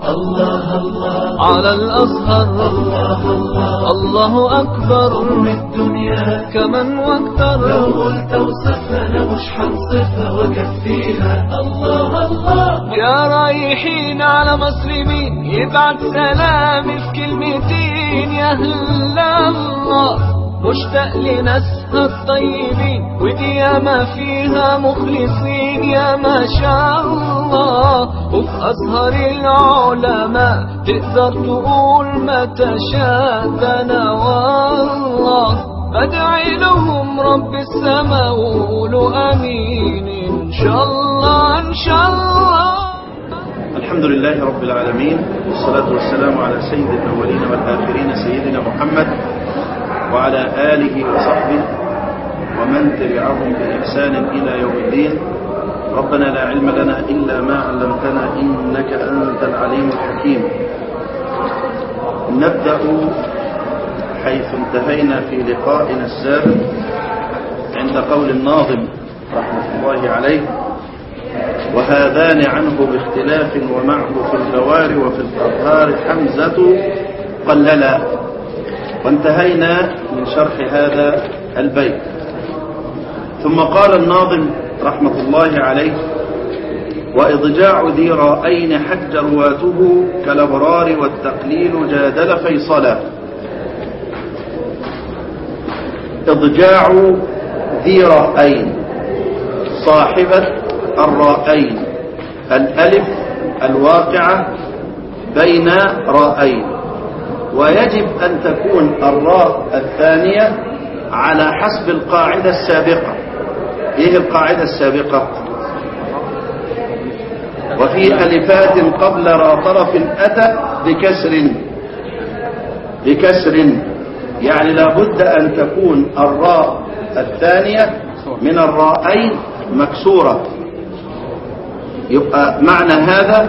الله الله على الأزهر الله الله الله أكبر أم الدنيا كمن واكثر لو قلت وصفها أنا مش هنصفها وأكفيها الله الله يا رايحين على مسلمين يبعت سلامي في كلمتين يا أهل الله مشتاق لناسها الطيبين ودي ياما فيها مخلصين يا ما شاء الله وفي أزهر العلماء تقدر تقول ما تشاء ده أنا والله بدعي لهم رب السماء وقولوا امين ان شاء الله ان شاء الله الحمد لله رب العالمين والصلاة والسلام على سيد الأولين والآخرين سيدنا محمد وعلى آله وصحبه ومن تبعهم بإحسان إلى يوم الدين ربنا لا علم لنا إلا ما علمتنا إنك أنت العليم الحكيم نبدأ حيث انتهينا في لقائنا السابق عند قول الناظم رحمة الله عليه وهذان عنه باختلاف ومعه في الجوار وفي القهار حمزة قللا وانتهينا من شرح هذا البيت ثم قال الناظم رحمة الله عليه وإضجاع ذي رأين حج رواته كالأبرار والتقليل جادل فيصلا إضجاع ذي رأين صاحبة الرائين الألف الواقعة بين رائين ويجب أن تكون الراء الثانية على حسب القاعدة السابقة إيه القاعدة السابقة وفي ألفات قبل را طرف أتى بكسر بكسر يعني لابد أن تكون الراء الثانية من الراءين مكسورة يبقى معنى هذا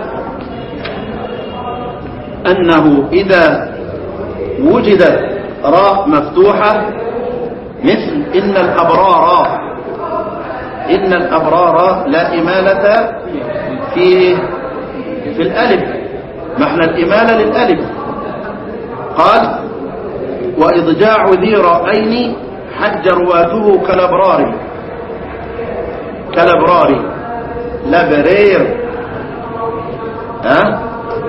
أنه إذا وجدت راء مفتوحة مثل إن الأبرار إن الأبرار لا إمالة في في الألف ما احنا الإمالة للألف قال وإضجاع ذي رأين حج رواته كالأبرار كالأبرار لبرير ها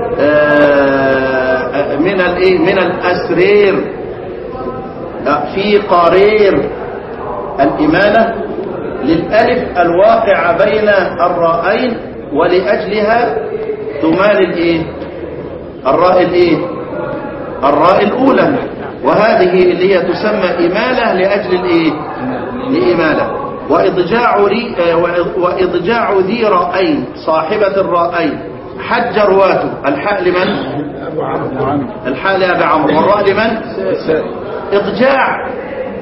آه من الايه من الاسرير في قرير الاماله للالف الواقعه بين الراءين ولاجلها تمال الايه الراء الايه الراء الاولى وهذه اللي هي تسمى اماله لاجل الايه لاماله واضجاع ري واضجاع ذي راءين صاحبه الراءين حج رواته الحاء لمن الحاء لأبي عمرو والراء لمن إضجاع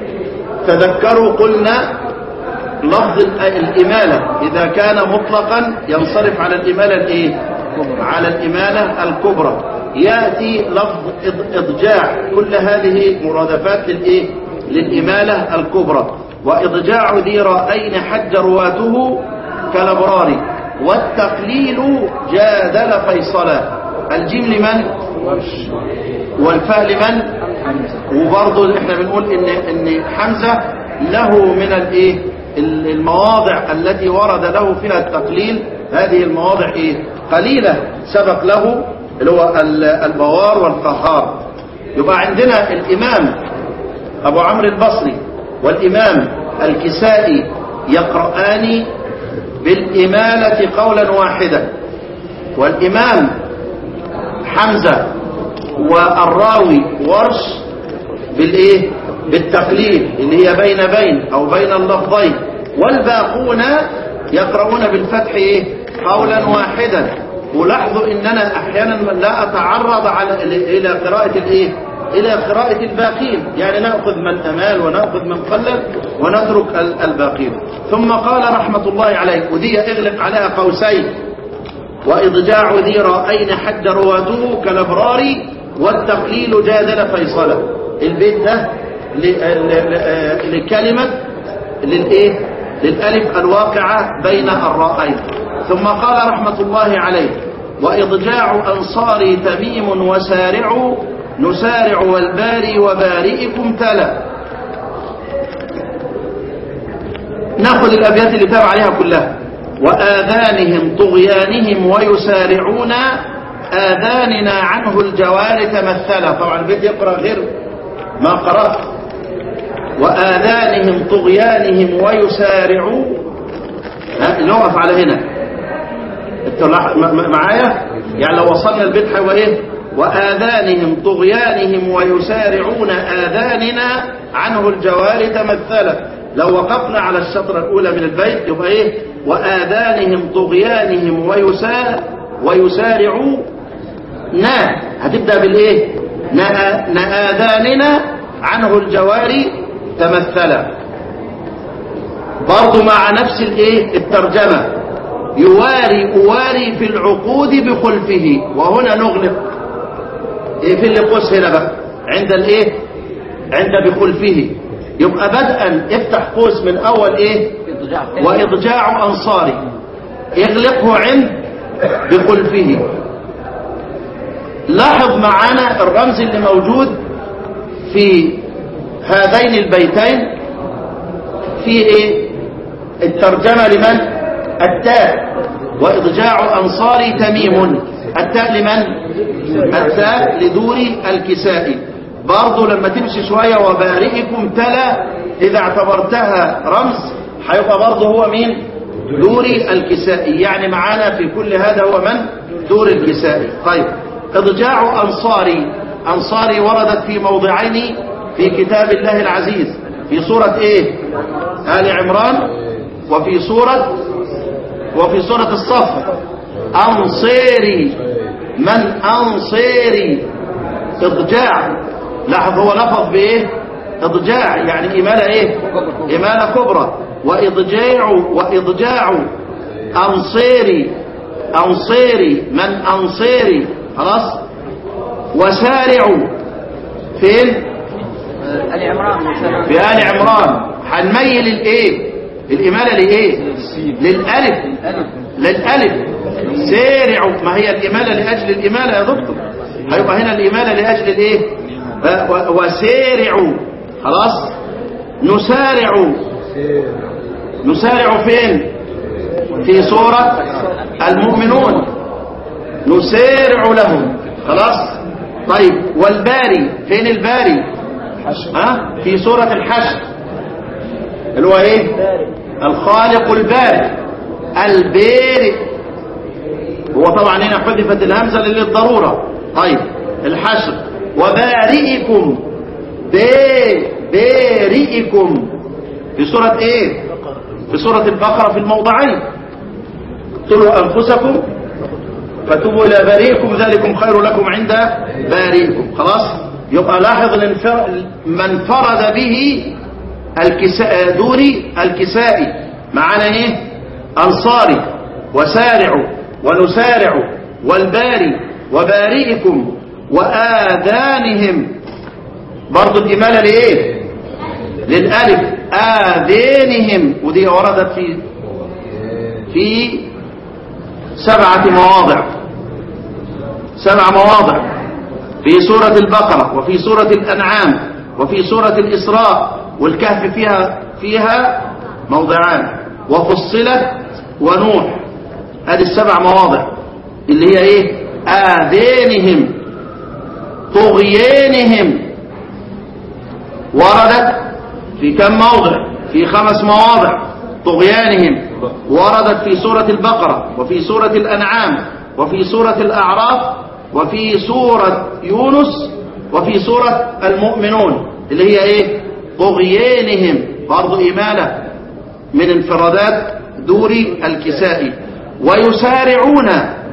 تذكروا قلنا لفظ الإمالة إذا كان مطلقا ينصرف على الإمالة الإيه على الإمالة الكبرى يأتي لفظ إضجاع كل هذه مرادفات للإيه للإمالة الكبرى وإضجاع ذي رأين حج رواته كالأبرار والتقليل جادل فيصلا الجيم لمن والفاء لمن وبرضه احنا بنقول ان ان حمزه له من الايه المواضع التي ورد له فيها التقليل هذه المواضع ايه قليله سبق له اللي هو البوار والقهار يبقى عندنا الامام ابو عمرو البصري والامام الكسائي يقرآن بالإمالة قولا واحدا والإمام حمزة والراوي ورش بالإيه بالتقليل اللي هي بين بين أو بين اللفظين والباقون يقرؤون بالفتح إيه قولا واحدا ولاحظوا إننا أحيانا لا أتعرض على إلى قراءة الإيه إلى قراءة الباقين يعني نأخذ من أمال ونأخذ من قلل ونترك الباقين ثم قال رحمة الله عليه ودي اغلق عليها قوسين وإضجاع ذي رأين حد رواته كالأبرار والتقليل جادل فيصلا البيت ده لكلمة للإيه للألف الواقعة بين الرائين ثم قال رحمة الله عليه وإضجاع أنصاري تميم وسارع نسارع والباري وبارئكم تلا ناخذ الأبيات اللي تابع عليها كلها وآذانهم طغيانهم ويسارعون آذاننا عنه الجوار تمثلا طبعا البيت يقرأ غير ما قرأت وآذانهم طغيانهم ويسارعوا ها نقف على هنا انتوا لاح- م- م- معايا يعني لو وصلنا البيت هيبقى ايه وآذانهم طغيانهم ويسارعون آذاننا عنه الجوار تمثلا لو وقفنا على الشطرة الأولى من البيت يبقى ايه وآذانهم طغيانهم ويسار ويسارعون نا هتبدأ بالايه نا- نآذاننا عنه الجواري تمثلا برضو مع نفس الايه الترجمة يواري أواري في العقود بخلفه وهنا نغلق ايه في اللي قوس هنا بقى عند الايه عند بخلفه يبقى بدءا افتح قوس من اول ايه واضجاع انصاري اغلقه عند بخلفه لاحظ معانا الرمز اللي موجود في هذين البيتين في ايه الترجمة لمن التاء واضجاع انصاري تميم التاء لمن التاء لدوري الكسائي برضه لما تمشي شوية وبارئكم تلا اذا اعتبرتها رمز هيبقى برضه هو مين دوري الكسائي يعني معانا في كل هذا هو من دور الكسائي طيب اضجاع انصاري انصاري وردت في موضعين في كتاب الله العزيز في سورة ايه آل عمران وفي سورة وفي سورة الصف أنصيري من أنصيري إضجاع لاحظ هو لفظ بإيه إضجاع يعني إمالة إيه إمالة كبرى وإضجاع وإضجاع أنصيري أنصيري من أنصيري خلاص وسارعوا فين العمران في آل عمران هنميل الايه الإمالة لإيه للألف للألف سارعوا ما هي الإمالة لأجل الإمالة يا دكتور هيبقى هنا الإمالة لأجل الإيه ف- و- وسارعوا خلاص نسارع نسارع فين في سورة المؤمنون نسارع لهم خلاص طيب والباري فين الباري ها في سورة الحشر اللي هو ايه الخالق البارئ البارئ هو طبعا هنا حذفت الهمزة للضرورة طيب الحشر وبارئكم بي- بارئكم في سورة ايه في سورة البقرة في الموضعين اقتلوا انفسكم فتوبوا الى بارئكم ذلكم خير لكم عند بارئكم خلاص يبقى لاحظ الانفر- من انفرد به الكساء دوري الكسائي معانا ايه انصاري وسارع ونسارع والباري وبارئكم وآذانهم برضو الإمالة لإيه للألف آذانهم ودي وردت في في سبعة مواضع سبع مواضع في سورة البقرة وفي سورة الأنعام وفي سورة الإسراء والكهف فيها فيها موضعان وفصلت ونوح هذه السبع مواضع اللي هي ايه آذانهم طغيانهم وردت في كم موضع في خمس مواضع طغيانهم وردت في سورة البقرة وفي سورة الأنعام وفي سورة الأعراف وفي سورة يونس وفي سورة المؤمنون اللي هي ايه طغيانهم برضو إمالة من انفرادات دوري الكسائي ويسارعون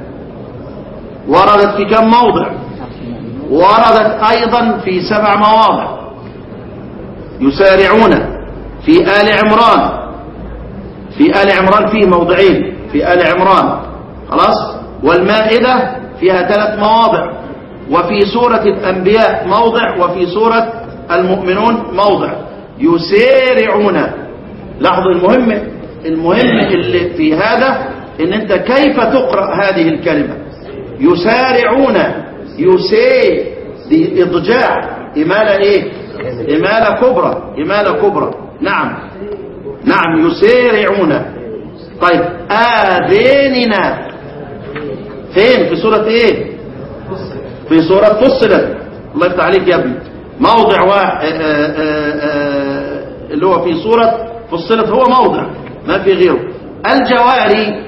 وردت في كم موضع وردت أيضا في سبع مواضع يسارعون في آل عمران في آل عمران فيه موضعين في آل عمران خلاص والمائدة فيها ثلاث مواضع وفي سورة الأنبياء موضع وفي سورة المؤمنون موضع يسارعون لاحظوا المهم المهم اللي في هذا ان انت كيف تقرأ هذه الكلمة يسارعون يسي دي اضجاع إمالة ايه إمالة كبرى إمالة كبرى نعم نعم يسارعون طيب آذاننا فين في سورة ايه في سورة فصلت الله يفتح عليك يا ابني موضع واحد اللي هو في سورة فصلت هو موضع ما في غيره الجواري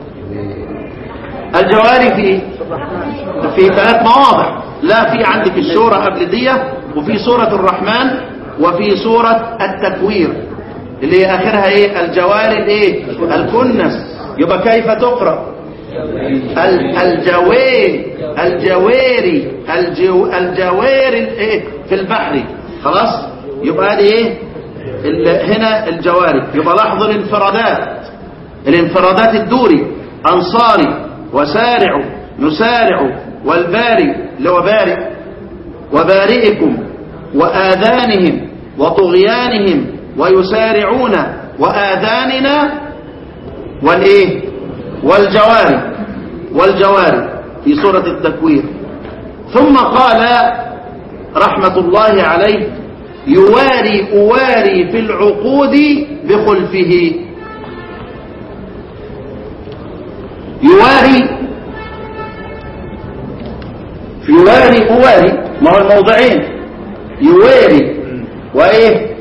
الجواري في في ثلاث مواضع لا في عندك السورة قبل دي وفي سورة الرحمن وفي سورة التكوير اللي هي اخرها ايه الجواري الايه الكنس يبقى كيف تقرأ ال- الجواري الجواري الجو الجواري الايه في البحر خلاص يبقى هذه ايه ال- هنا الجواري يبقى لاحظ الانفرادات الانفرادات الدوري انصاري وسارع نسارع والباري اللي هو بارئ وبارئكم وآذانهم وطغيانهم ويسارعون وآذاننا والإيه والجواري والجواري في سورة التكوير ثم قال رحمة الله عليه يواري أواري في العقود بخلفه يواري يواري أواري ما هو الموضعين يواري وإيه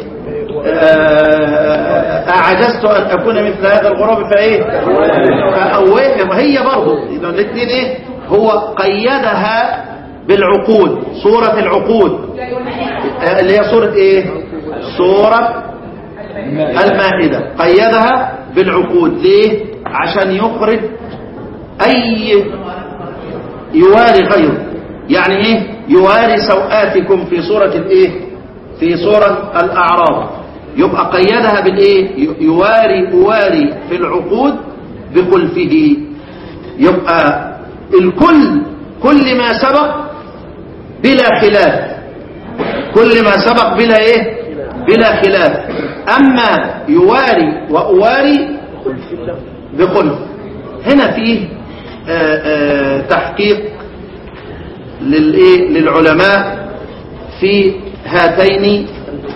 آه، أعجزت أن أكون مثل هذا الغراب فإيه فأويه وهي برضه إذا الاثنين إيه هو قيدها بالعقود سورة العقود آه، اللي هي سورة إيه سورة المائدة قيدها بالعقود ليه عشان يخرج أي يواري غيره يعني ايه يواري سوآتكم في سورة الايه في سورة الاعراض يبقى قيدها بالايه يواري اواري في العقود بخلفه يبقى الكل كل ما سبق بلا خلاف كل ما سبق بلا ايه بلا خلاف اما يواري واواري بخلف هنا فيه آآ آآ تحقيق للإيه للعلماء في هاتين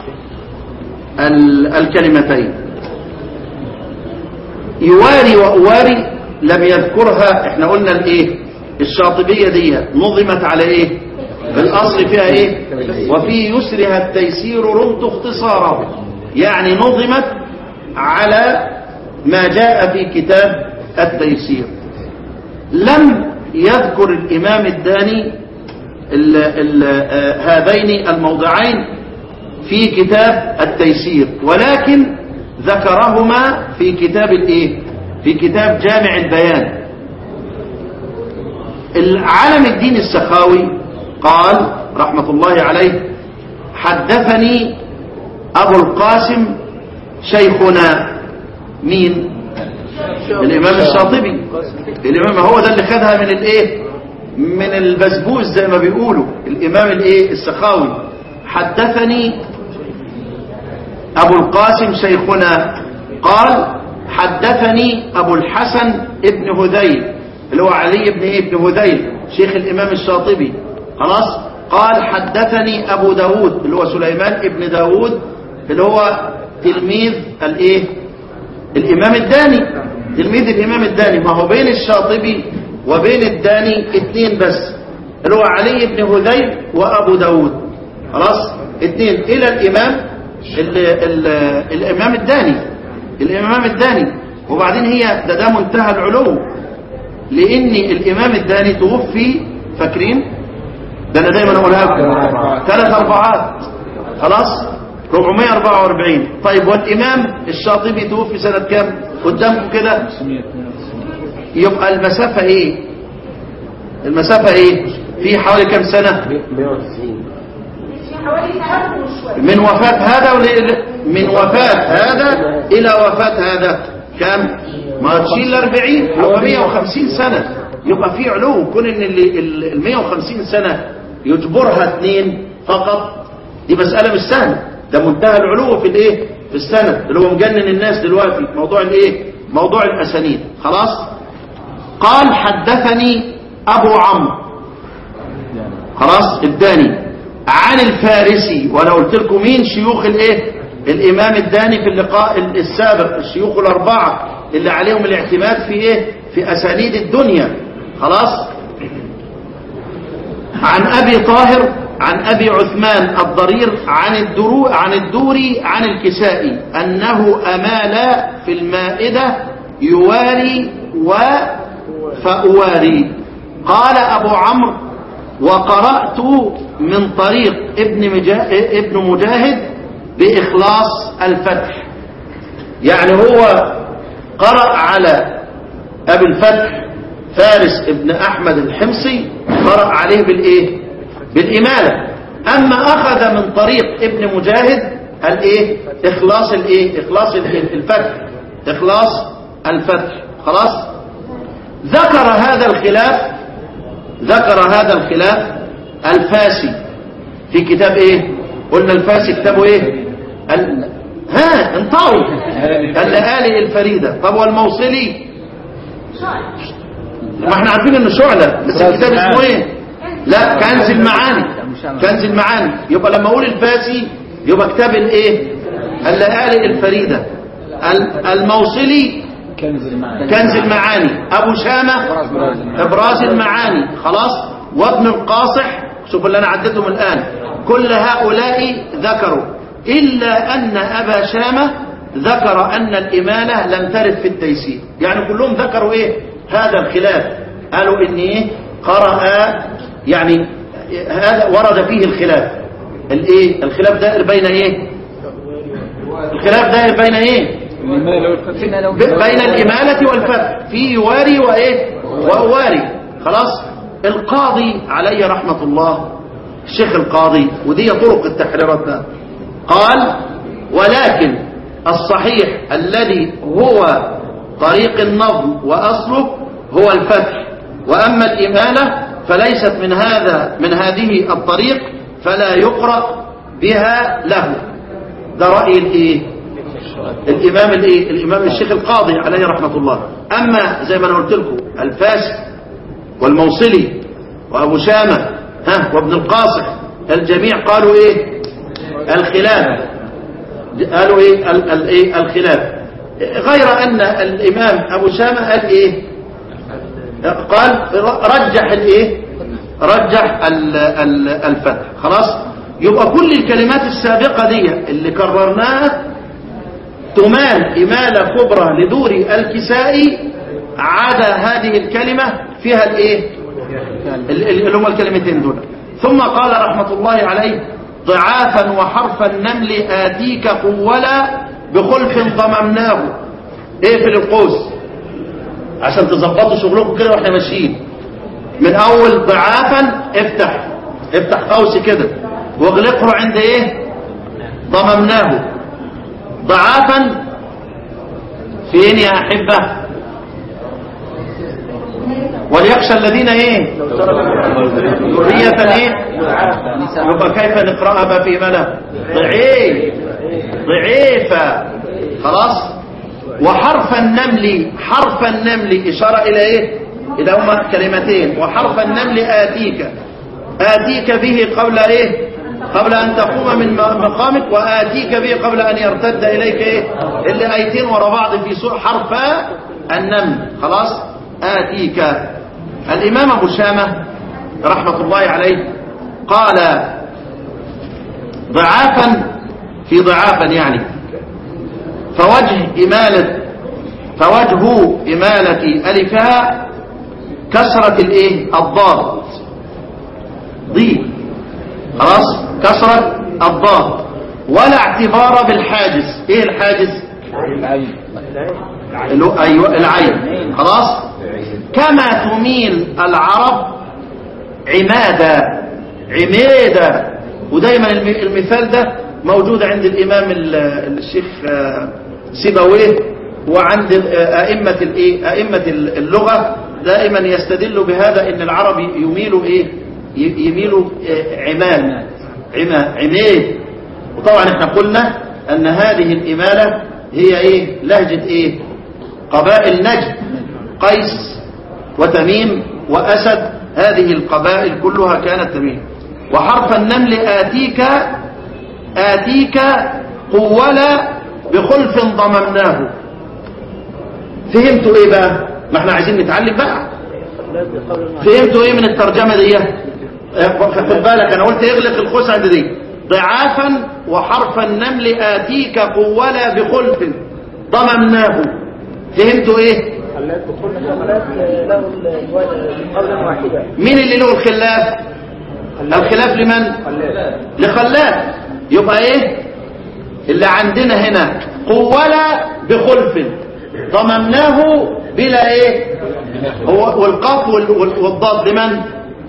ال- الكلمتين يواري وأواري لم يذكرها احنا قلنا الايه الشاطبية دي نظمت على ايه الاصل فيها ايه وفي يسرها التيسير رمت اختصاره يعني نظمت على ما جاء في كتاب التيسير لم يذكر الإمام الداني ال ال آه، هذين الموضعين في كتاب التيسير ولكن ذكرهما في كتاب الايه في كتاب جامع البيان العالم الدين السخاوي قال رحمة الله عليه حدثني أبو القاسم شيخنا مين الإمام الشاطبي الإمام هو ده اللي خدها من الإيه من البسبوس زي ما بيقولوا الإمام الإيه السخاوي حدثني أبو القاسم شيخنا قال حدثني أبو الحسن ابن هذيل اللي هو علي بن إيه ابن هذيل شيخ الإمام الشاطبي خلاص قال حدثني أبو داود اللي هو سليمان ابن داود اللي هو تلميذ الإيه الإمام الداني تلميذ الإمام الداني ما هو بين الشاطبي وبين الداني اتنين بس اللي هو علي بن هذيل وأبو داود خلاص اتنين إلى الإمام ال ال الإمام الداني الإمام الداني وبعدين هي ده ده منتهى العلو لأن الإمام الداني توفي فاكرين ده أنا دايما أقولها لكم ثلاث أربعات خلاص 444 طيب والإمام الشاطبي توفي سنة كام قدامكم كده يبقى المسافة ايه المسافة ايه في حوالي كام سنة من وفاة هذا ول- من وفاة هذا إلى وفاة هذا كم ما تشيل 40 يبقى 150 سنة يبقى في علو كون ان اللي ال 150 سنة يجبرها اثنين فقط دي مسألة مش سهلة ده منتهى العلو في الايه في السنة اللي هو مجنن الناس دلوقتي موضوع الايه موضوع الاسانيد خلاص قال حدثني أبو عمرو خلاص الداني عن الفارسي وانا قلت لكم مين شيوخ الايه الامام الداني في اللقاء السابق الشيوخ الاربعه اللي عليهم الاعتماد في ايه في اسانيد الدنيا خلاص عن ابي طاهر عن ابي عثمان الضرير عن الدرو عن الدوري عن الكسائي انه امال في المائده يواري و فأواري قال أبو عمرو وقرأت من طريق ابن, مجا... ابن مجاهد بإخلاص الفتح يعني هو قرأ على أبي الفتح فارس ابن أحمد الحمصي قرأ عليه بالإيه بالإمالة أما أخذ من طريق ابن مجاهد الإيه إخلاص الإيه إخلاص الفتح إخلاص الفتح خلاص ذكر هذا الخلاف ذكر هذا الخلاف الفاسي في كتاب ايه قلنا الفاسي كتابه ايه ال... ها انطوا اللآلئ الفريدة طب والموصلي ما احنا عارفين انه شعلة بس الكتاب اسمه ايه لا كنز المعاني كنز المعاني يبقى لما اقول الفاسي يبقى كتاب الايه اللآلئ الفريدة الموصلي كنز المعاني كنز المعاني ابو شامة ابراز المعاني خلاص وابن القاصح شوف اللي انا عدتهم الان كل هؤلاء ذكروا الا ان ابا شامة ذكر ان الامانة لم ترد في التيسير يعني كلهم ذكروا ايه هذا الخلاف قالوا ان ايه قرأ يعني هذا ورد فيه الخلاف الايه الخلاف دائر بين ايه الخلاف دائر بين ايه بين الإمالة والفتح في يواري وإيه وأواري خلاص القاضي عليه رحمة الله الشيخ القاضي ودي طرق التحريرات ده قال ولكن الصحيح الذي هو طريق النظم وأصله هو الفتح وأما الإمالة فليست من هذا من هذه الطريق فلا يقرأ بها له ده رأي الإيه الإمام الإيه؟ الإمام الشيخ القاضي عليه رحمة الله أما زي ما أنا قلت لكم الفاس والموصلي وأبو شامة ها وابن القاصح الجميع قالوا إيه الخلاف قالوا إيه ال ال إيه الخلاف غير أن الإمام أبو شامة قال إيه قال رجح الإيه رجح ال ال الفتح خلاص يبقى كل الكلمات السابقة دي اللي كررناها تمال إمالة كبرى لدوري الكسائي عدا هذه الكلمة فيها الايه اللي هم الكلمتين دول ثم قال رحمة الله عليه ضعافا وحرف النمل آتيك قولا بخلف ضممناه ايه في القوس عشان تظبطوا شغلكم كده واحنا ماشيين من اول ضعافا افتح افتح قوس كده واغلقه عند ايه ضممناه ضعافا فين يا أحبة وليخشى الذين ايه ذرية ايه يبقى كيف نقرأها ما في ملا ضعيف ضعيفة خلاص وحرف النمل حرف النمل إشارة إلى إيه إلى هما كلمتين وحرف النمل آتيك آتيك به قبل إيه قبل أن تقوم من مقامك وآتيك به قبل أن يرتد إليك إيه اللي آيتين ورا بعض في سوء حرف النمل خلاص آتيك الإمام أبو شامة رحمة الله عليه قال ضعافا في ضعافا يعني فوجه إمالة فوجه إمالة ألفها كسرة الإيه الضاد ضي خلاص كسرة الضاد ولا اعتبار بالحاجز ايه الحاجز اللي- ايوه العين خلاص كما تميل العرب عمادة عمادة ودايما الم- المثال ده موجود عند الامام ال- الشيخ آه، سيبويه وعند آه، ائمه الايه ائمه اللغه دائما يستدل بهذا ان العرب يميلوا ايه ي- يميلوا آه، عماد عما عماد وطبعا احنا قلنا ان هذه الاماله هي ايه لهجه ايه قبائل نجد قيس وتميم واسد هذه القبائل كلها كانت تميل وحرف النمل آتيك آتيك قولا بخلف ضممناه فهمتوا ايه بقى ما احنا عايزين نتعلم بقى فهمتوا ايه من الترجمة دي خد بالك انا قلت اغلق القوس عند دي ضعافا وحرف النمل آتيك قولا بخلف ضممناه فهمتوا ايه خلات بكل خلات له قولا واحدا مين اللي له الخلاف الخلاف لمن خلات لخلاف يبقى ايه اللي عندنا هنا قولا بخلف ضممناه بلا ايه هو والقاف وال- وال- والضاد لمن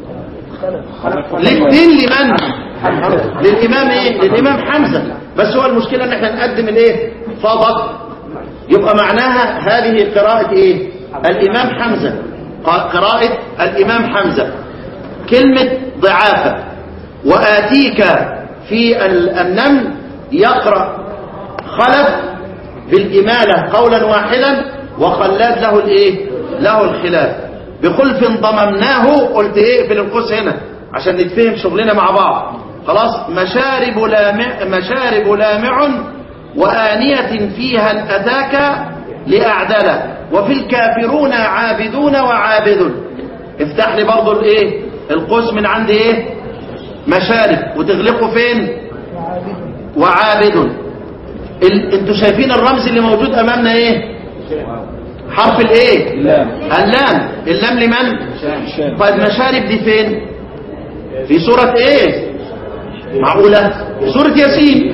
الاثنين لمن للامام ايه للامام حمزه بس هو المشكله ان احنا نقدم الايه فضل يبقى معناها هذه قراءه ايه الامام حمزه ق- قراءه الامام حمزه كلمه ضعافه واتيك في ال- النمل يقرا خلف بالاماله قولا واحدا وخلاد له الايه له الخلاف بخلف ضممناه قلت ايه في القوس هنا عشان نتفهم شغلنا مع بعض خلاص مشارب لامع مشارب لامع وآنية فيها الأتاك لأعدل وفي الكافرون عابدون وعابد افتح لي برضو الايه القوس من عند ايه مشارب وتغلقه فين وعابد ال... انتوا شايفين الرمز اللي موجود امامنا ايه حرف الايه اللام. اللام اللام لمن طيب مشارب دي فين في سورة ايه معقولة في سورة ياسين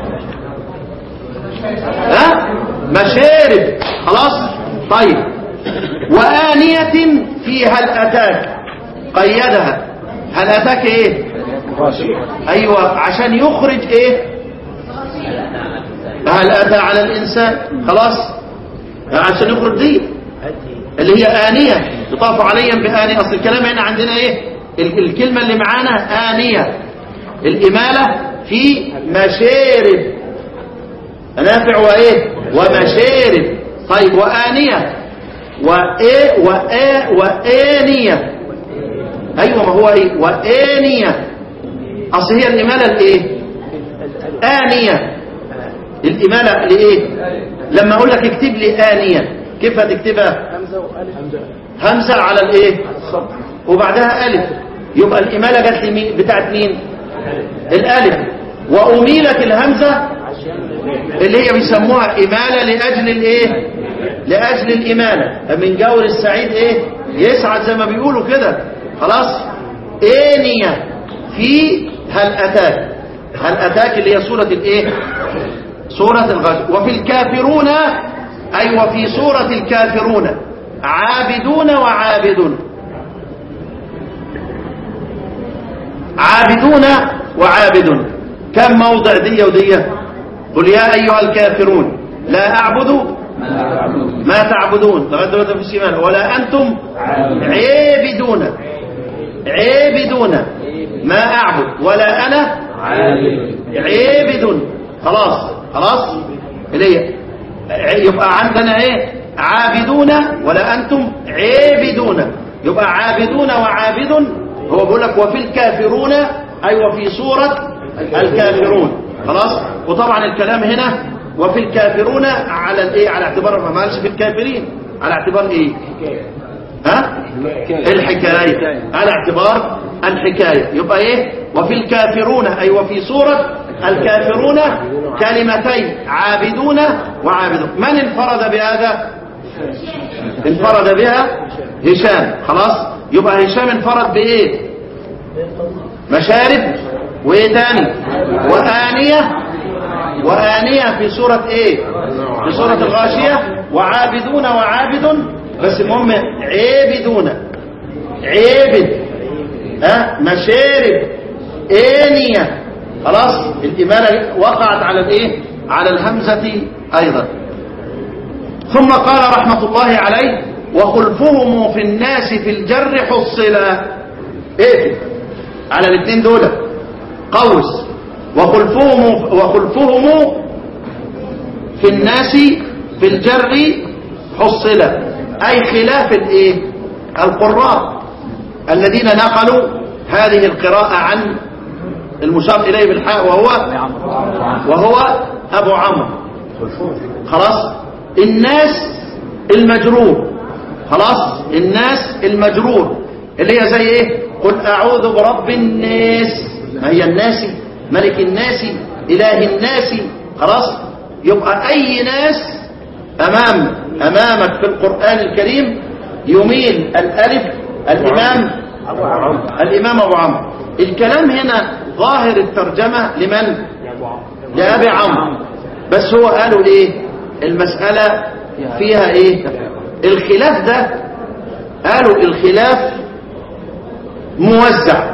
ها مشارب خلاص طيب وآنية فيها الأتاك قيدها هل أتاك ايه ايوه عشان يخرج ايه هل اتى على الانسان خلاص عشان يخرج دي اللي هي آنية يطاف عليا بآنية أصل الكلام هنا عندنا إيه ال- الكلمة اللي معانا آنية الإمالة في مشارب نافع وإيه ومشارب طيب وآنية وإيه وإيه وآنية أيوة ما هو إيه وآنية أصل هي الإمالة الإيه آنية الإمالة لإيه لما أقول لك اكتب لي آنية كيف هتكتبها همزه والف همزة على الإيه الصبر وبعدها ألف يبقى الإمالة جت لي مين- بتاعت مين الألف وأميلت الهمزة عشان اللي هي بيسموها إمالة لأجل الإيه لأجل الإمالة من جور السعيد إيه يسعد زي ما بيقولوا كده خلاص آنية في هل أتاك هل أتاك اللي هي سورة الإيه سورة الغش وفي الكافرون أي وفي سورة الكافرون عابدون وعابد عابدون وعابد كم موضع دي ودي قل يا أيها الكافرون لا أعبد ما تعبدون لغاية دلوقتي في الشمال ولا أنتم عابدون عابدون ما أعبد ولا أنا عابد خلاص خلاص اللي هي يبقى عندنا ايه عابدون ولا انتم عابدون يبقى عابدون وعابد هو بيقول لك وفي الكافرون اي وفي سوره الكافرون خلاص وطبعا الكلام هنا وفي الكافرون على الايه على اعتبار ما قالش في الكافرين على اعتبار ايه ها الحكاية على اعتبار الحكاية يبقى ايه وفي الكافرون اي وفي سورة الكافرون كلمتين عابدون وعابدون من انفرد بهذا انفرد بها هشام خلاص يبقى هشام انفرد بايه مشارب وايه تاني وآنية وآنية في سورة ايه في سورة الغاشية وعابدون وعابد بس المهم عابدون عابد ها مشارب آنية خلاص الإمالة وقعت على الايه على الهمزة أيضا ثم قال رحمة الله عليه وخلفهم في الناس في الجر حصلا ايه على الاثنين دول قوس وخلفهم وخلفهم في الناس في الجر حصلا اي خلاف الايه القراء الذين نقلوا هذه القراءة عن المشار إليه بالحاء وهو وهو أبو عمرو خلاص الناس المجرور خلاص الناس المجرور اللي هي زي ايه قل اعوذ برب الناس ما هي الناس ملك الناس اله الناس خلاص يبقى اي ناس امام امامك في القرآن الكريم يميل الالف الامام الامام ابو عمرو الكلام هنا ظاهر الترجمة لمن لأبي عمرو بس هو قالوا ايه المسألة فيها ايه الخلاف ده قالوا الخلاف موزع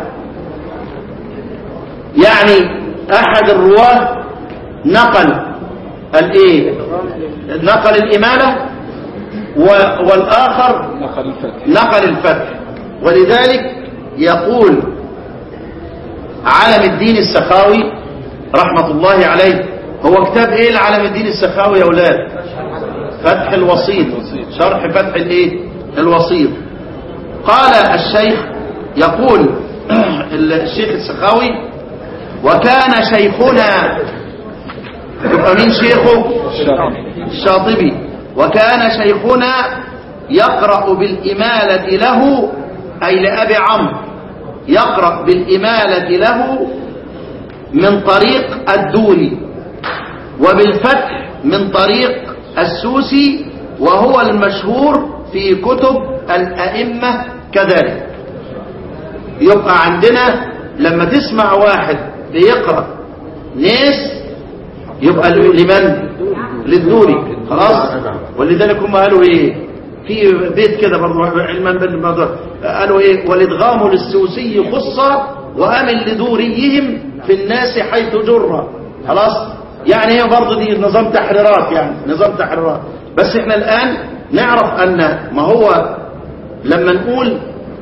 يعني احد الرواه نقل الايه نقل الاماله و- والاخر نقل الفتح نقل الفتح ولذلك يقول علم الدين السخاوي رحمة الله عليه هو كتاب ايه لعلم الدين السخاوي يا اولاد فتح الوسيط شرح فتح الايه الوسيط قال الشيخ يقول الشيخ السخاوي وكان شيخنا يبقى مين شيخه الشاطبي وكان شيخنا يقرأ بالإمالة له أي لأبي عمرو يقرأ بالإمالة له من طريق الدوري وبالفتح من طريق السوسي وهو المشهور في كتب الأئمة كذلك يبقى عندنا لما تسمع واحد بيقرأ ناس يبقى لمن للدوري خلاص ولذلك هم قالوا ايه في بيت كده برضه علما بالموضوع قالوا ايه والادغام للسوسي خصة وامن لدوريهم في الناس حيث جر خلاص يعني هي برضه دي نظام تحريرات يعني نظام تحريرات بس احنا الان نعرف ان ما هو لما نقول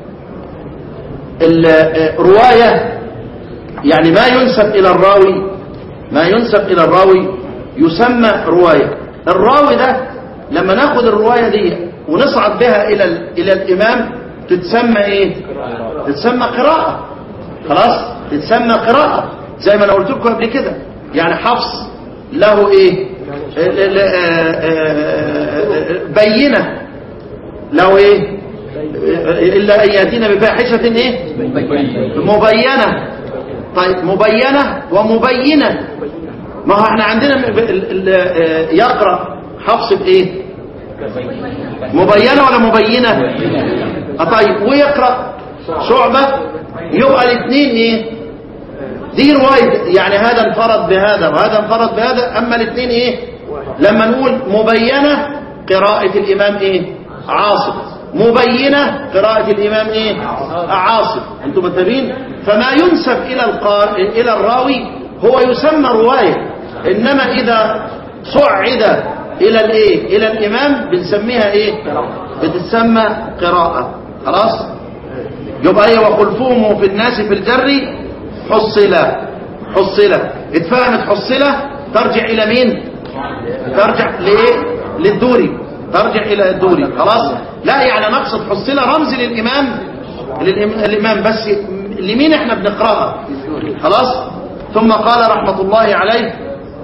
الرواية يعني ما ينسب الى الراوي ما ينسب الى الراوي يسمى رواية الراوي ده لما ناخد الرواية دي ونصعد بها الى ال- الى الامام تتسمى ايه تتسمى قراءة خلاص تتسمى قراءة زي ما انا قلت لكم قبل كده يعني حفص له ايه ال- ال- آه، آه، آه، بينة له ايه الا ان ياتينا بفاحشة ايه مبينة طيب مبينة ومبينة ما هو احنا عندنا م- ال- ال- آه، يقرأ حفص بايه مبينة ولا مبينة اه طيب ويقرأ شعبة يبقى الاثنين ايه دي رواية يعني هذا انفرد بهذا وهذا انفرد بهذا اما الاثنين ايه لما نقول مبينة قراءة الامام ايه عاصم مبينة قراءة الامام ايه عاصم انتم منتبهين فما ينسب الى القار... الى الراوي هو يسمى رواية انما اذا صعد الى الايه الى الامام بنسميها ايه بتسمى قراءة خلاص يبقى ايه وخلفهم في الناس في الجر حصلة حصلة اتفهمت حصلة ترجع الى مين ترجع لايه للدوري ترجع الى الدوري خلاص لا يعني نقصد حصلة رمز للامام للإم- الامام بس لمين احنا بنقراها خلاص ثم قال رحمة الله عليه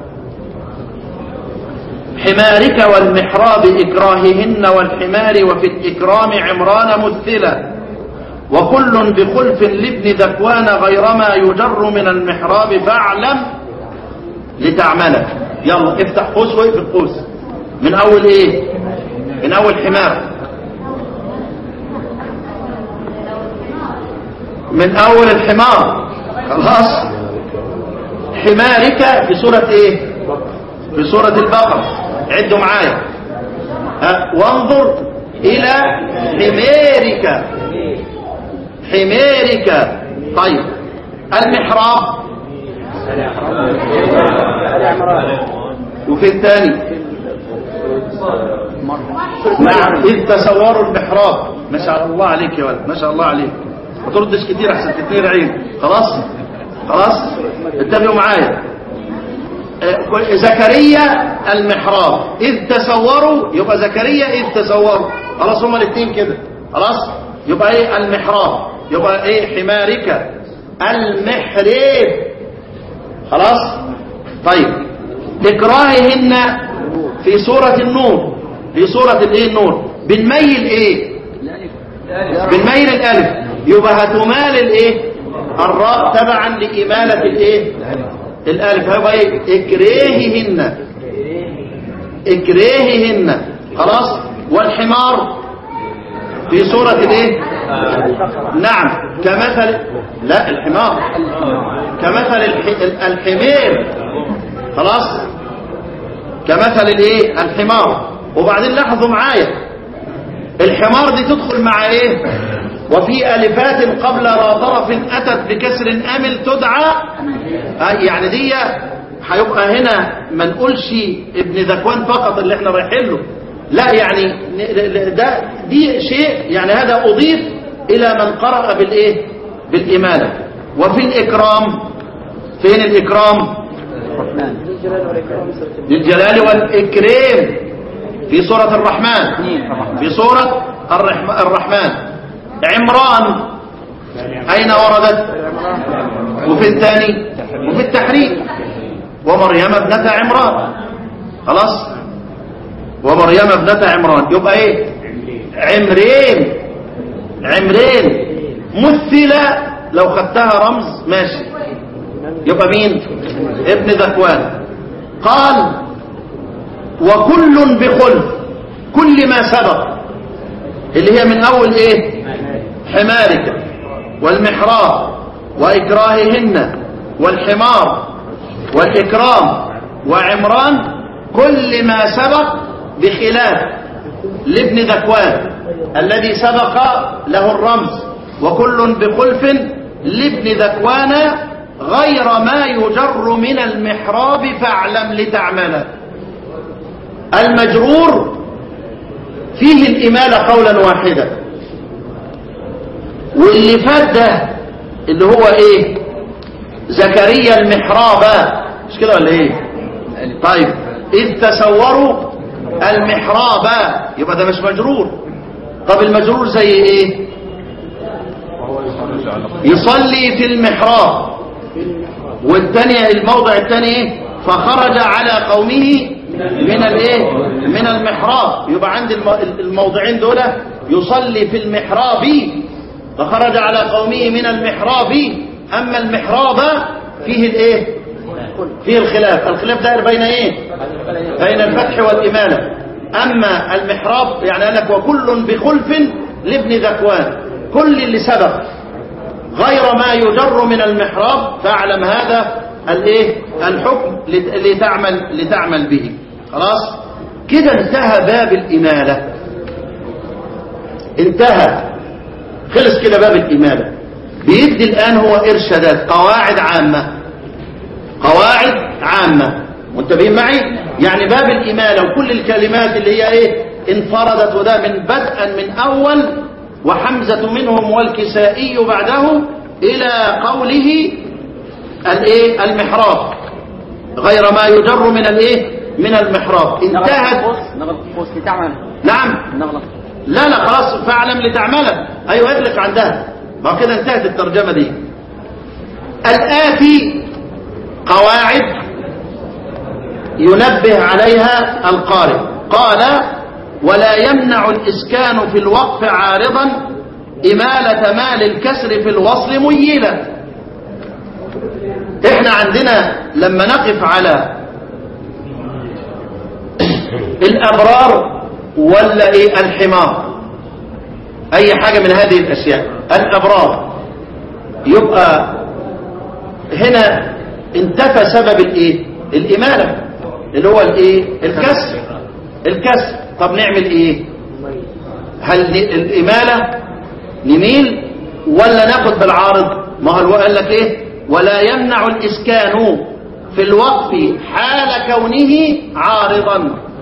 حمارك والمحراب إكراههن والحمار وفي الإكرام عمران مثلة وكل بخلف لابن ذكوان غيرما يجر من المحراب فاعلم لتعمله يلا افتح قوس واقفل قوس من أول إيه من أول حمار من أول الحمار خلاص حمارك في سورة إيه في سورة البقرة عدوا معايا ها، وانظر إلى حمارك حمارك طيب المحراب وفي الثاني نعم إذ تصوروا المحراب ما شاء الله عليك يا ولد ما شاء الله عليك ما تردش كتير أحسن تتنير عين خلاص خلاص اتبعوا معايا آه، زكريا المحراب إذ تصوروا يبقى زكريا إذ تصوروا خلاص هما الاثنين كده خلاص يبقى ايه المحراب يبقى ايه حمارك المحريب خلاص طيب اكراههن في سورة النور في سورة الايه النور بنميل ايه بنميل الالف يبقى هتمال الايه الراء تبعا لإمالة الايه الالف هيبقى ايه اكرههن اكرههن خلاص والحمار في سورة الايه نعم كمثل لا الحمار كمثل الح... الحمير خلاص كمثل الايه الحمار وبعدين لاحظوا معايا الحمار دي تدخل مع ايه وفي الفات قبل را طرف اتت بكسر امل تدعى آه يعني دي هيبقى هنا ما نقولش ابن ذكوان فقط اللي احنا رايحين له لا يعني ده دي شيء يعني هذا اضيف الى من قرأ بالايه بالاماله وفي الاكرام فين الاكرام الجلال والإكرام سورة النور. للجلال والإكرام في سورة الرحمن في سورة الرحم- الرحمن عمران أين وردت وفي الثاني وفي التحريم ومريم ابنة عمران خلاص ومريم ابنة عمران يبقى ايه عمرين عمرين مثلة لو خدتها رمز ماشي يبقى مين ابن ذكوان قال وكل بخلف كل ما سبق اللي هي من اول ايه حمارك والمحراب واكراههن والحمار والاكرام وعمران كل ما سبق بخلاف لابن ذكوان الذي سبق له الرمز وكل بخلف لابن ذكوان غير ما يجر من المحراب فاعلم لتعمله المجرور فيه الإمالة قولا واحدا واللي فات ده اللي هو ايه زكريا المحراب مش كده ولا ايه طيب إذ تسوروا المحراب يبقى ده مش مجرور طب المجرور زي ايه يصلي في المحراب والثانية الموضع الثاني ايه فخرج على قومه من الايه من المحراب يبقى عند الم- الموضعين دول يصلي في المحراب فخرج على قومه من المحراب اما المحراب فيه الايه فيه الخلاف الخلاف دائر بين ايه بين الفتح والإمالة أما المحراب يعني قال لك وكل بخلف لابن ذكوان كل اللي سبق غير ما يجر من المحراب فاعلم هذا الايه الحكم لت- لتعمل لتعمل به خلاص كده انتهى باب الإمالة انتهى خلص كده باب الإمالة بيدي الآن هو إرشادات قواعد عامة قواعد عامة منتبهين معي يعني باب الإمالة وكل الكلمات اللي هي إيه انفردت وده من بدءا من أول وحمزة منهم والكسائي بعده إلى قوله الإيه المحراب غير ما يجر من الإيه من المحراب انتهت نغلق قوس لتعمل نعم نغلق لا لا خلاص فاعلم لتعمله ايوه اطلق عندها ما كده انتهت الترجمه دي الاتي قواعد ينبه عليها القارئ قال ولا يمنع الاسكان في الوقف عارضا اماله مال الكسر في الوصل ميلا احنا عندنا لما نقف على الابرار ولا ايه الحمار اي حاجة من هذه الاشياء الابرار يبقى هنا انتفى سبب الايه الامالة اللي هو الايه الكسر الكسر طب نعمل ايه هل ن- الامالة نميل ولا ناخد بالعارض ما هو قال لك ايه ولا يمنع الاسكان في الوقف حال كونه عارضا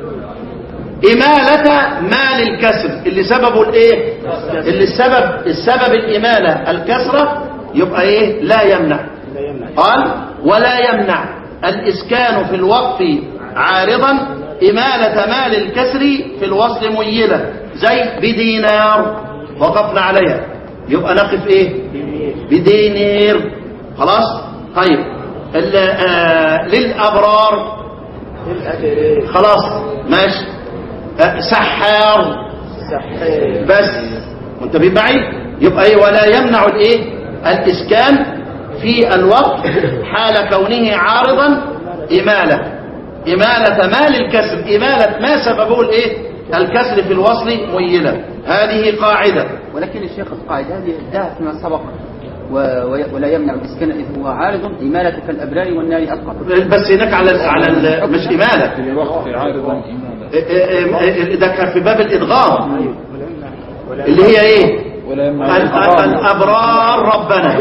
إمالة مال الكسر اللي سببه الايه اللي السبب السبب الإمالة الكسرة يبقى ايه لا يمنع قال ولا يمنع الإسكان في الوقف عارضا إمالة مال الكسر في الوصل ميلة زي بدينار وقفنا عليها يبقى نقف ايه بدينير خلاص طيب ال- آه للابرار للأجر خلاص ماشي آه سحار سحر بس منتبه معي يبقى ايه ولا يمنع الايه الاسكان في الوقت حال كونه عارضا اماله اماله ما للكسر اماله ما سببه الايه الكسر في الوصل ميلا هذه قاعده ولكن الشيخ القاعدة هذه انتهت فيما سبق و... و- ولا يمنع الإسكان إذ هو عارض إمالة كالأبرار والنار أسقط بس هناك على على ال- مش اماله في الوقت عارضا إماما إيه إيه إيه ده كان في باب الادغام اللي هي ايه ولا يمنع ال- ال- الإقرار. الابرار ربنا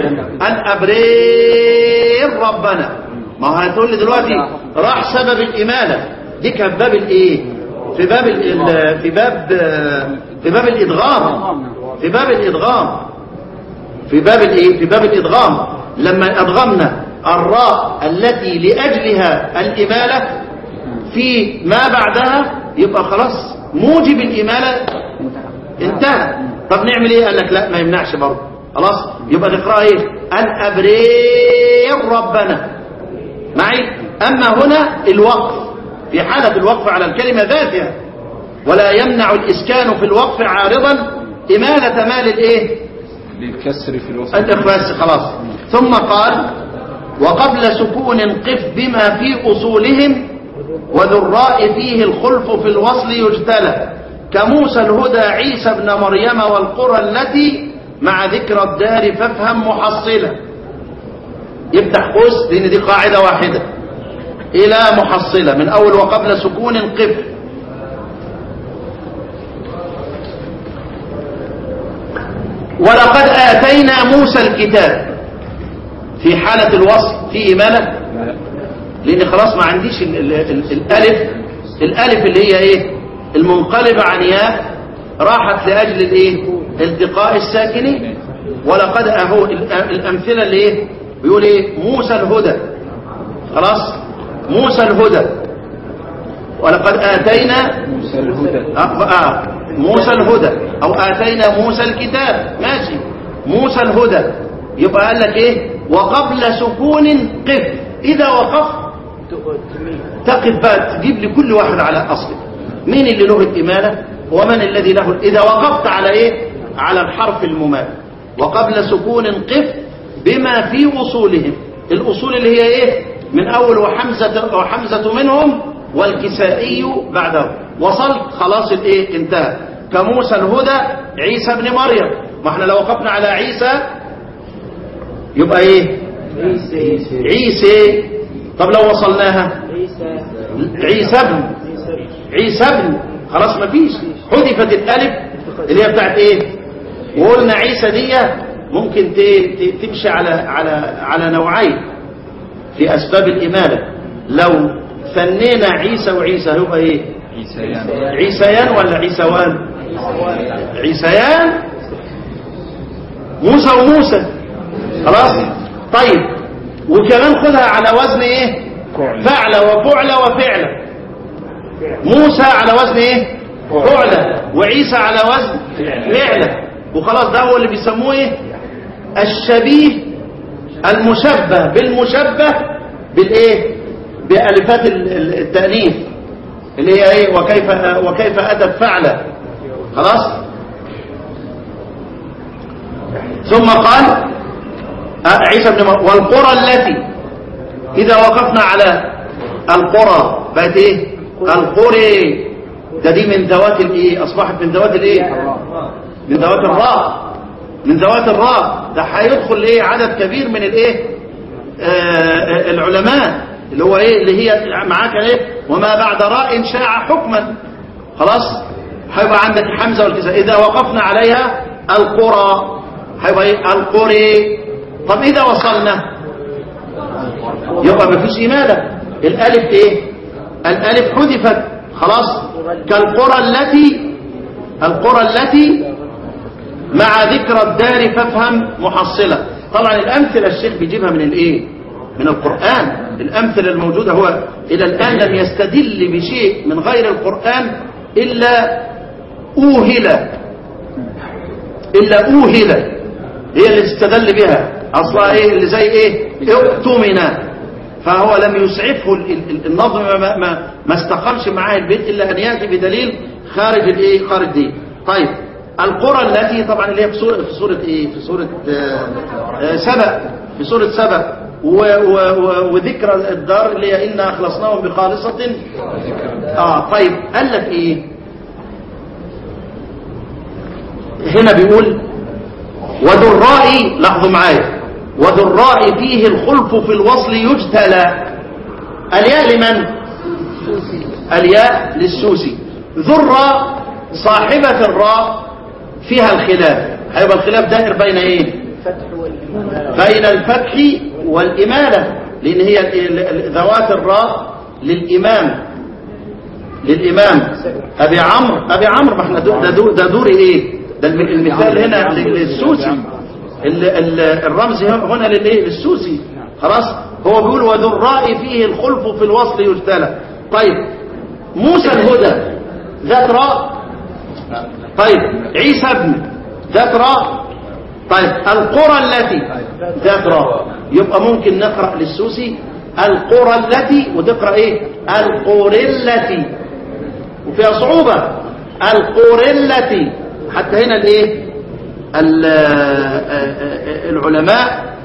الابرير ربنا ما هو هتقول لي دلوقتي راح سبب الاماله دي كان باب الايه في باب ال- ال- في باب في باب الادغام في باب الادغام في باب الايه في باب الادغام لما ادغمنا الراء التي لاجلها الاماله في ما بعدها يبقى خلاص موجب الاماله انتهى طب نعمل ايه قال لك لا ما يمنعش برضه خلاص يبقى نقرا ايه الابرير ربنا معي اما هنا الوقف في حاله الوقف على الكلمه ذاتها ولا يمنع الاسكان في الوقف عارضا اماله مال الايه للكسر في الوصف الإخلاص خلاص ثم قال وقبل سكون قف بما في أصولهم وذو الراء فيه الخلف في الوصل يجتلى كموسى الهدى عيسى ابن مريم والقرى التي مع ذكر الدار فافهم محصلة يفتح قوس لأن دي قاعدة واحدة إلى محصلة من أول وقبل سكون قف ولقد آتينا موسى الكتاب في حالة الوصف في إمالة لأن خلاص ما عنديش ال ال ال الألف الألف اللي هي إيه المنقلبة عن ياء راحت لأجل الإيه التقاء الساكنين ولقد أهو ال- الأمثلة اللي إيه بيقول إيه موسى الهدى خلاص موسى الهدى ولقد آتينا موسى الهدى آه آه موسى الهدى او اتينا موسى الكتاب ماشي موسى الهدى يبقى قال لك ايه وقبل سكون قف اذا وقفت تقف بقى تجيب لي كل واحد على اصله مين اللي له الاماله ومن الذي له اذا وقفت على ايه على الحرف الممال وقبل سكون قف بما في اصولهم الاصول اللي هي ايه من اول وحمزه وحمزه منهم والكسائي بعده وصلت خلاص الايه انتهى كموسى الهدى عيسى ابن مريم ما احنا لو وقفنا على عيسى يبقى ايه عيسى عيسى طب لو وصلناها عيسى عيسى ابن عيسى عيسى ابن خلاص مفيش حذفت الالف اللي هي بتاعت ايه وقلنا عيسى دي ممكن ت- ت- تمشي على على على نوعين في اسباب الاماله لو ثنينا عيسى وعيسى هيبقى ايه عيسيان عيسيان ولا عيسوان عيسيان موسى وموسى خلاص طيب وكمان خدها على وزن ايه فعل. فعل وفعل وفعل موسى على وزن ايه فعل وعيسى على وزن فعل وخلاص ده هو اللي بيسموه ايه الشبيه المشبه بالمشبه بالايه بألفات ال- ال- التأنيث اللي هي ايه وكيف وكيف اتت فعلا خلاص ثم قال آه، عيسى بن مر... والقرى التي اذا وقفنا على القرى بقت ايه القرى ده دي من ذوات الايه اصبحت من ذوات الايه من ذوات الراء من ذوات الراء ده هيدخل ايه عدد كبير من الايه آه العلماء اللي هو ايه اللي هي معاك ايه وما بعد راء شاع حكما خلاص هيبقى عندك حمزه والكساء اذا وقفنا عليها القرى هيبقى ايه القري طب اذا وصلنا يبقى مفيش اماله الالف ايه الالف حذفت خلاص كالقرى التي القرى التي مع ذكر الدار فافهم محصلة طبعا الأمثلة الشيخ بيجيبها من الإيه من القرآن الأمثلة الموجودة هو إلى الآن لم يستدل بشيء من غير القرآن إلا أوهل إلا أوهل هي اللي استدل بها اصلا ايه اللي زي ايه اؤتمن فهو لم يسعفه ال- ال- ال- النظم ما, ما, ما استقرش معاه البيت الا ان ياتي بدليل خارج الايه خارج دي طيب القرى التي طبعا اللي هي في سوره في سوره ايه في سوره آه، آه، سبأ في سوره سبأ و- و- و- وذكر الدار اللي هي انا اخلصناهم بخالصه اه طيب قال لك ايه هنا بيقول وذراء لاحظوا معايا وذراء فيه الخلف في الوصل يجتلى الياء لمن الياء للسوسي ذرة صاحبة الراء فيها الخلاف هيبقى الخلاف دائر بين ايه الفتح والإمامة بين الفتح والإمالة لأن هي ال- ال- ذوات الراء للإمام للإمام أبي عمرو أبي عمرو ما احنا دو- ده دو- ده دوري إيه ده الم- المثال هنا للسوسي ال- ال- الرمز هنا للإيه للسوسي خلاص هو بيقول وذراء فيه الخلف في الوصل يجتلى طيب موسى الهدى ذات راء طيب عيسى ابن ذات راء طيب القرى التي ذات راء يبقى ممكن نقرأ للسوسي القرى التي وتقرأ ايه القرى التي وفيها صعوبة القرى التي حتى هنا الايه ال- آه، آه، العلماء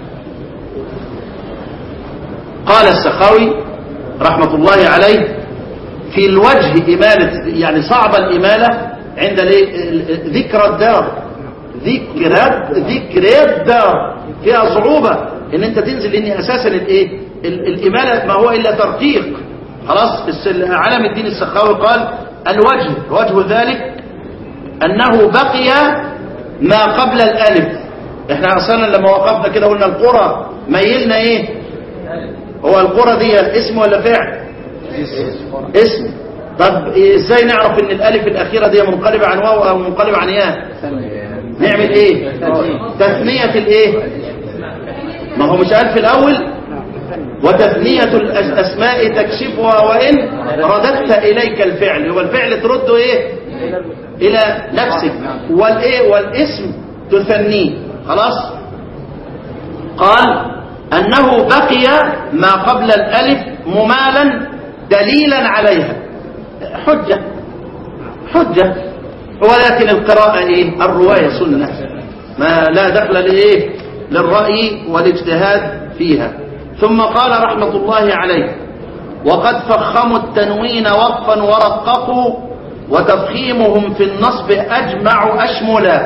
قال السخاوي رحمة الله عليه في الوجه إمالة يعني صعب الإمالة عند الايه؟ ال- ذكر الدار ذكر ذكر الدار فيها صعوبة ان انت تنزل لان اساسا الايه ال- الامالة ما هو الا ترقيق خلاص الس- علم الدين السخاوي قال الوجه وجه ذلك انه بقي ما قبل الالف احنا اصلا لما وقفنا كده قلنا القرى ميلنا ايه هو القرى دي اسم ولا فعل اسم طب ازاي نعرف ان الالف الاخيره دي منقلبه عن واو او منقلبه عن ياء نعمل ايه تثنيه الايه ما هو مش قال في الاول وتثنيه الاسماء تكشفها وان رددت اليك الفعل هو الفعل ترده ايه الى نفسك والايه والاسم تثنيه خلاص قال انه بقي ما قبل الالف ممالا دليلا عليها حجه حجه ولكن القراءه ايه الروايه سنه ما لا دخل لايه للراي والاجتهاد فيها ثم قال رحمه الله عليه وقد فخموا التنوين وقفا ورققوا وتفخيمهم في النصب اجمع اشملا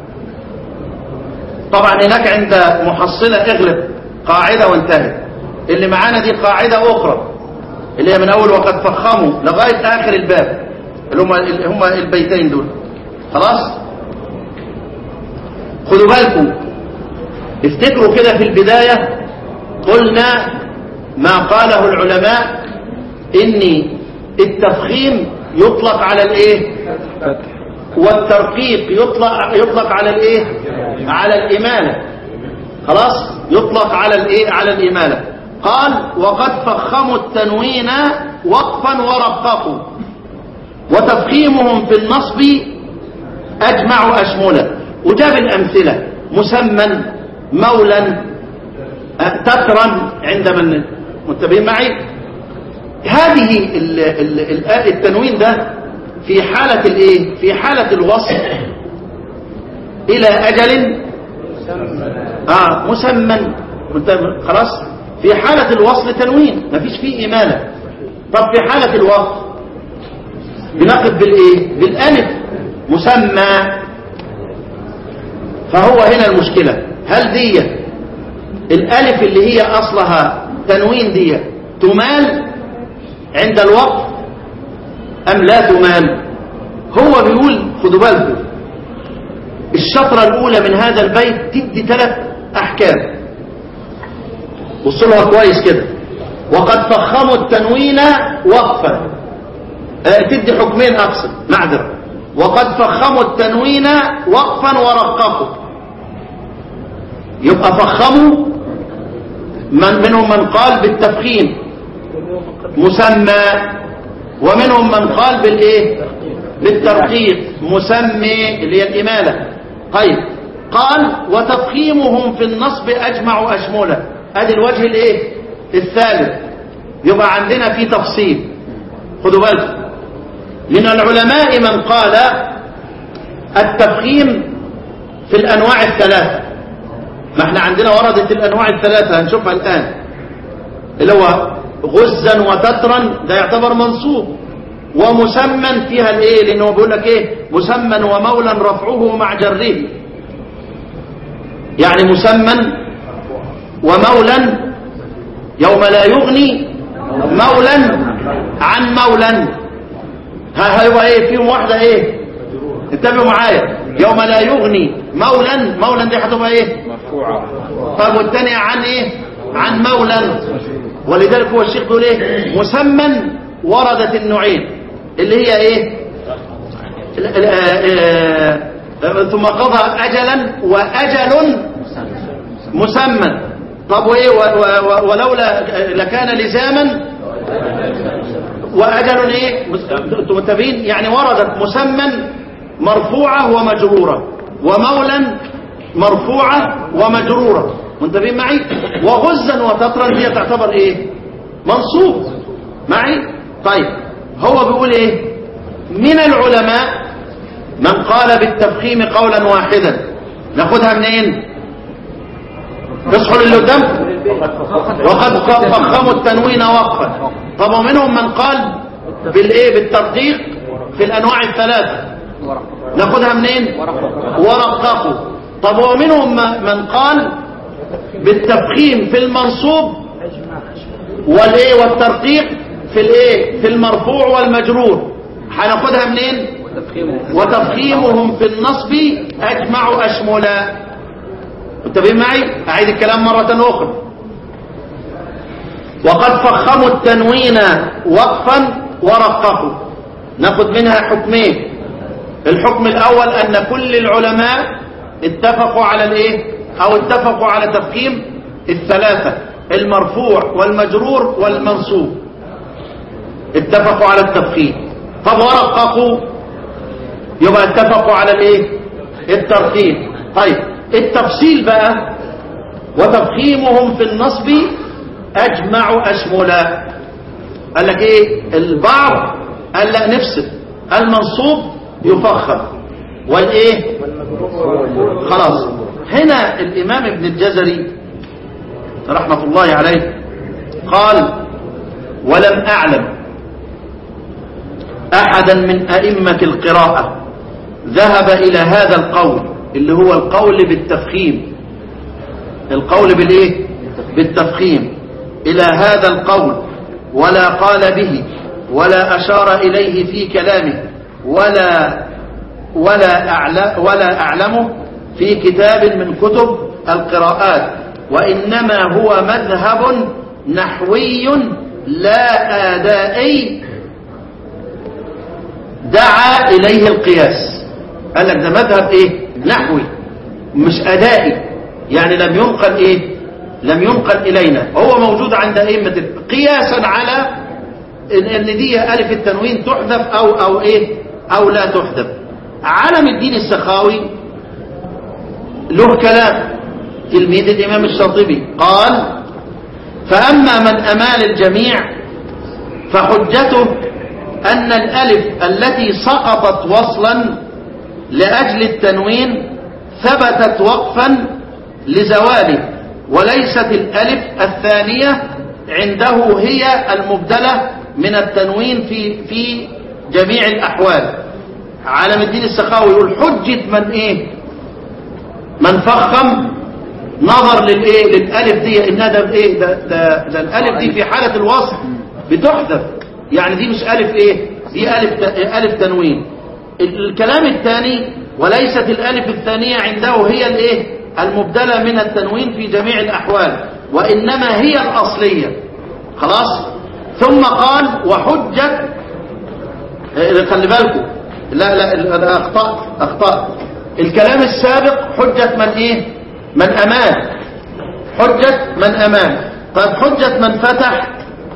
طبعا هناك عند محصلة اغلب قاعدة وانتهت اللي معانا دي قاعدة أخرى اللي هي من أول وقد فخموا لغاية آخر الباب اللي هم, اللي هم البيتين دول خلاص خدوا بالكم افتكروا كده في البداية قلنا ما قاله العلماء إن التفخيم يطلق على الايه والترقيق يطلق يطلق على الايه على الاماله خلاص يطلق على الايه على الاماله قال وقد فخموا التنوين وقفا ورققوا وتفخيمهم في النصب اجمع اشمله وجاب الامثله مسمى مولا أه، تكرا عند من متفقين معي هذه ال ال ال التنوين ده في حالة الايه في حالة الوصل الى اجل اه مسمى منت- خلاص في حالة الوصل تنوين مفيش فيه امالة طب في حالة الوقف بنقف بالايه بالالف مسمى فهو هنا المشكلة هل دي الالف اللي هي اصلها تنوين دي تمال عند الوقف أم لا تمال هو بيقول خدوا بالكم الشطرة الأولى من هذا البيت تدي ثلاث أحكام بصوا لها كويس كده وقد فخموا التنوين وقفا آه، تدي حكمين أقصد معذرة وقد فخموا التنوين وقفا ورققوا يبقى فخموا من منهم من قال بالتفخيم مسمى ومنهم من قال بالايه بالترقيق مسمي اللي هي الاماله طيب قال وتفخيمهم في النصب أجمع أشمله ادي الوجه الايه الثالث يبقى عندنا في تفصيل خدوا بالكم من العلماء من قال التفخيم في الأنواع الثلاثة ما احنا عندنا وردت الأنواع الثلاثة هنشوفها الآن اللي هو غزا وتترا ده يعتبر منصوب ومسمى فيها الايه لانه بيقول لك ايه مسمى ومولا رفعه مع جره يعني مسمى ومولا يوم لا يغني مولا عن مولا ها هيبقى ايه فيهم واحده ايه انتبهوا معايا يوم لا يغني مولا مولا دي هتبقى ايه مرفوعة طب والثانيه عن ايه عن مولا ولذلك هو الشيخ بيقول ايه مسمى وردت النوعين اللي هي ايه ال- ال- آه، آه، ثم قضى اجلا واجل مسمى طب وايه و- و- و- ولولا لكان لزاما واجل ايه مس- انتم متفقين يعني وردت مسمى مرفوعه ومجروره ومولا مرفوعه ومجروره منتبهين معي وغزا وتطرا هي تعتبر ايه منصوب معي طيب هو بيقول ايه من العلماء من قال بالتفخيم قولا واحدا ناخدها منين تصحوا اللي قدام وقد فخموا التنوين وقفا طب ومنهم من قال بالايه بالتدقيق في الانواع الثلاثه ناخدها منين ورققوا طب ومنهم م- من قال بالتفخيم في المنصوب والايه والترقيق في الايه في المرفوع والمجرور هناخدها منين وتفخيمهم في النصب اجمع اشملا متفقين معي اعيد الكلام مره اخرى وقد فخموا التنوين وقفا ورققوا ناخد منها حكمين الحكم الاول ان كل العلماء اتفقوا على الايه او اتفقوا على تفخيم الثلاثه المرفوع والمجرور والمنصوب اتفقوا على التفخيم طب ورققوا يبقى اتفقوا على الايه الترقيم طيب التفصيل بقى وتفخيمهم في النصب اجمع اشملا قال لك ايه البعض قال لا نفصل المنصوب يفخم والايه خلاص هنا الامام ابن الجزري رحمه الله عليه قال ولم اعلم احدا من ائمه القراءه ذهب الى هذا القول اللي هو القول بالتفخيم القول بالايه بالتفخيم الى هذا القول ولا قال به ولا اشار اليه في كلامه ولا ولا أعلم ولا اعلمه في كتاب من كتب القراءات وانما هو مذهب نحوي لا ادائي دعا اليه القياس قال لك ده مذهب ايه نحوي مش ادائي يعني لم ينقل ايه لم ينقل الينا هو موجود عند ائمه قياسا على ان إن دي الف التنوين تحذف او او ايه او لا تحذف علم الدين السخاوي له كلام تلميذ الامام الشاطبي قال فاما من امال الجميع فحجته ان الالف التي سقطت وصلا لاجل التنوين ثبتت وقفا لزواله وليست الالف الثانيه عنده هي المبدله من التنوين في في جميع الاحوال عالم الدين السخاوي يقول حجه من ايه من فخم نظر للايه للالف دي انها ده ايه ده, ده, ده الالف دي في حاله الوصف بتحذف يعني دي مش الف ايه دي الف الف تنوين الكلام الثاني وليست الالف الثانيه عنده هي الايه المبدله من التنوين في جميع الاحوال وانما هي الاصليه خلاص ثم قال وحجه إيه، خلي بالكم لا لا انا اخطات اخطات الكلام السابق حجه من ايه من امان حجه من امان طيب حجه من فتح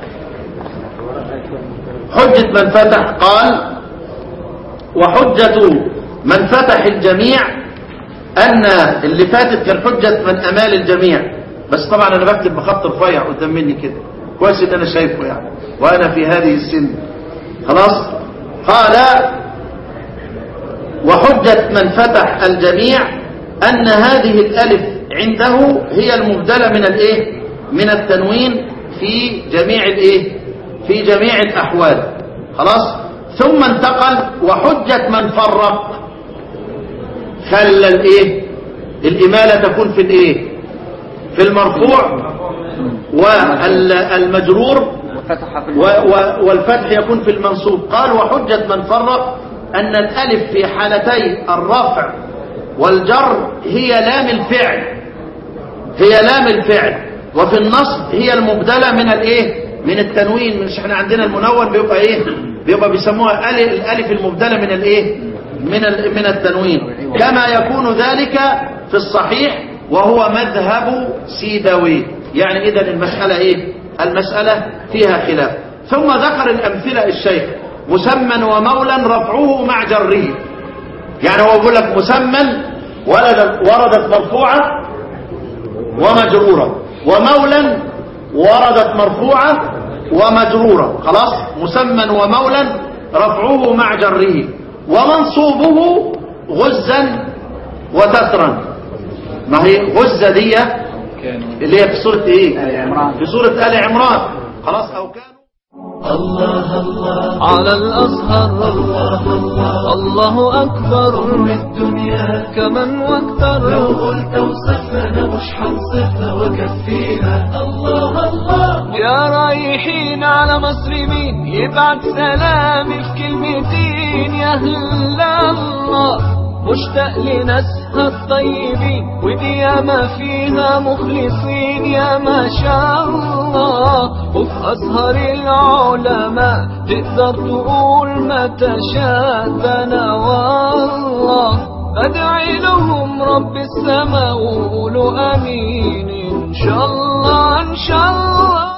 حجه من فتح قال وحجه من فتح الجميع أن اللي فاتت كان حجة من أمال الجميع بس طبعا أنا بكتب بخط رفيع قدام مني كده كويس إن أنا شايفه يعني وأنا في هذه السن خلاص قال وحجة من فتح الجميع أن هذه الألف عنده هي المبدلة من الإيه من التنوين في جميع الإيه في جميع الأحوال خلاص ثم انتقل وحجة من فرق خلى الإيه الإمالة تكون في الإيه في المرفوع والمجرور وفتح في و و والفتح يكون في المنصوب قال وحجة من فرق أن الألف في حالتي الرفع والجر هي لام الفعل هي لام الفعل وفي النصب هي المبدلة من الايه من التنوين مش احنا عندنا المنون بيبقى ايه بيبقى بيسموها الف الالف المبدلة من الايه من ال- من التنوين كما يكون ذلك في الصحيح وهو مذهب سيدوي يعني اذا المسألة ايه المسألة فيها خلاف ثم ذكر الامثلة الشيخ مسمى ومولا رفعه مع جره يعني هو بيقول لك مسمى ولد وردت مرفوعة ومجرورة ومولا وردت مرفوعة ومجرورة خلاص مسمى ومولا رفعه مع جره ومنصوبه غزا وتترا ما هي غزة دي كانوا اللي هي في سورة ايه آل عمران. في سورة آل عمران خلاص او كانوا الله الله على الأزهر الله الله الله أكبر من الدنيا كمن لو واكتر قلت وصفنا مش حنصفها وكفيها الله الله يا رايحين على مصر مين يبعت سلامي في كلمتين يا أهل الله مشتاق لناسها الطيبين ودي ياما فيها مخلصين يا ما شاء الله وفي أزهر العلماء تقدر تقول ما تشاء ده أنا والله أدعي لهم رب السماء وقولوا أمين إن شاء الله إن شاء الله